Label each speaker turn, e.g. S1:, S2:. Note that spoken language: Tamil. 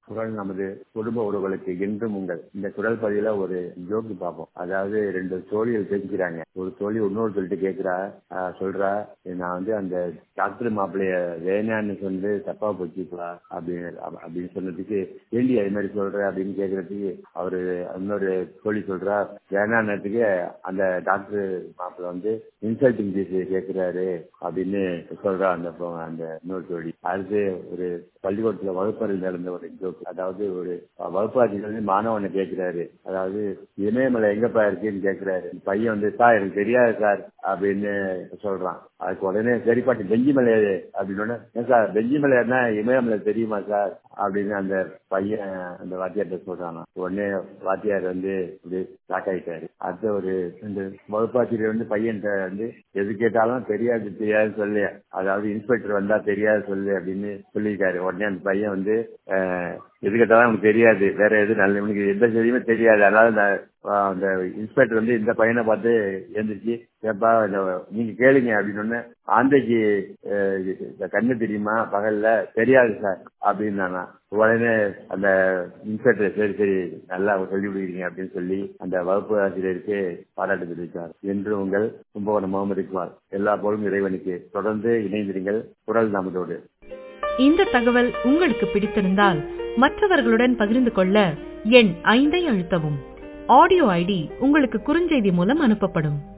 S1: குரல் நமது குடும்ப உறவுகளுக்கு என்றும் உங்கள் இந்த குரல் பதிவுல ஒரு ஜோக்கு பார்ப்போம் அதாவது ரெண்டு தோழிகள் பேசிக்கிறாங்க ஒரு தோழி இன்னொரு சொல்லிட்டு கேட்கிறா ஆஹ் சொல்றா நான் வந்து அந்த டாக்டர் மாப்பிள்ளைய வேணான்னு சொல்லி தப்பா போச்சுப்பா அப்படின்னு அப்ப- அப்படின்னு சொன்னதுக்கு ஏண்டி அது மாதிரி சொல்ற அப்படின்னு கேக்குறதுக்கு அவரு இன்னொரு தோழி சொல்றா வேணான்னதுக்கு அந்த டாக்டர் மாப்பிள்ளை வந்து இன்சல்டிங் பீஸ் கேட்கிறாரு அப்படின்னு சொல்றா அந்த பொ- அந்த இன்னொரு தோழி அடுத்து ஒரு பள்ளிக்கூடத்துல வகுப்பறையில் நடந்த ஒரு ஜோக் அதாவது ஒரு வகுப்பாசிரியர் வந்து மாணவனை கேட்கிறாரு அதாவது இமயமலை எங்கப்பா இருக்குன்னு கேட்கிறாரு பையன் வந்து சார் எனக்கு தெரியாது சார் அப்படின்னு சொல்றான் அதுக்கு உடனே சரி பாட்டி பெஞ்சிமலை எது?" அப்படின்னு உடனே, "ஏன் சார் பெஞ்சிமலைன்னா இமயமலை தெரியுமா சார் அப்படின்னு அந்த பையன் அந்த வாத்தியார்ட்ட சொல்றானா உடனே வாத்தியார் வந்து இப்படி ஷாக் ஆயிட்டாரு அடுத்த ஒரு இந்த வகுப்பாசிரியர் வந்து பையன்கிட்ட வந்து எது கேட்டாலும் தெரியாது தெரியாது சொல்லு அதாவது இன்ஸ்பெக்டர் வந்தா தெரியாது சொல்லு அப்படின்னு சொல்லியிருக்காரு உடனே அந்த பையன் வந்து அஹ், எது கேட்டாலும் அவனுக்கு தெரியாது வேற எது நல்ல இவனுக்கு எந்த செய்தியுமே தெரியாது அதனால இந்த அஹ், அந்த இன்ஸ்பெக்டர் வந்து இந்த பையனை பார்த்து எழுந்திரிச்சு ஏப்பா இந்த நீங்க கேளுங்க அப்படின்னு உடனே ஆந்தைக்கு அஹ், இந்த கண்ணு தெரியுமா பகல்ல தெரியாது சார் அப்படின்னு உடனே அந்த இன்ஸ்பெக்டர் சரி சரி நல்லா சொல்லி விடுவீங்க அப்படின்னு சொல்லி அந்த வகுப்பு ஆசிரியருக்கு பாராட்டு தெரிவித்தார் என்று உங்கள் கும்பகோணம் முகமது இக்பால் எல்லா போலும் இறைவனுக்கு தொடர்ந்து இணைந்திருங்கள் குரல் நமதோடு
S2: இந்த தகவல் உங்களுக்கு பிடித்திருந்தால் மற்றவர்களுடன் பகிர்ந்து கொள்ள எண் ஐந்தை அழுத்தவும் ஆடியோ ஐடி உங்களுக்கு குறுஞ்செய்தி மூலம் அனுப்பப்படும்